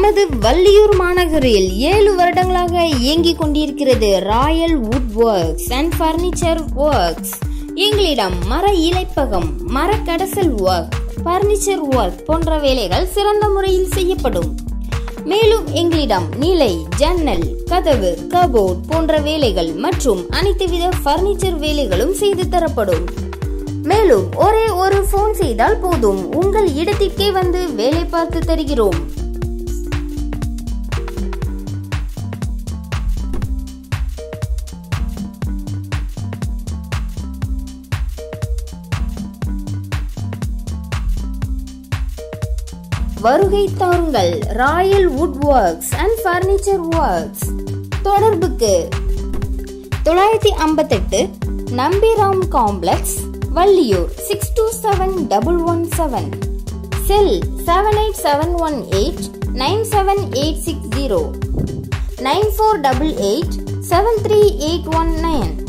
நமது வள்ளியூர் மாநகரில் ஏழு வருடங்களாக இயங்கிக் கொண்டிருக்கிறது Royal Wood Works and Furniture Works எங்களிடம் மர இலைப்பகம் மர கடசல் ஒர்க் ஃபர்னிச்சர் ஒர்க் போன்ற வேலைகள் சிறந்த முறையில் செய்யப்படும் மேலும் எங்களிடம் நிலை ஜன்னல் கதவு கபோர்ட் போன்ற வேலைகள் மற்றும் அனைத்து வித ஃபர்னிச்சர் வேலைகளும் செய்து தரப்படும் மேலும் ஒரே ஒரு ஃபோன் செய்தால் போதும் உங்கள் இடத்திற்கே வந்து வேலை பார்த்து தருகிறோம் வருகை தாருங்கள் Royal Wood Works and Furniture Works தொடர்புக்கு தொள்ளாயிரத்தி ஐம்பத்தெட்டு Nambiram complex Valliyur six two seven double one seven cell seven eight seven one eight nine seven eight six zero nine four double eight seven three eight one nine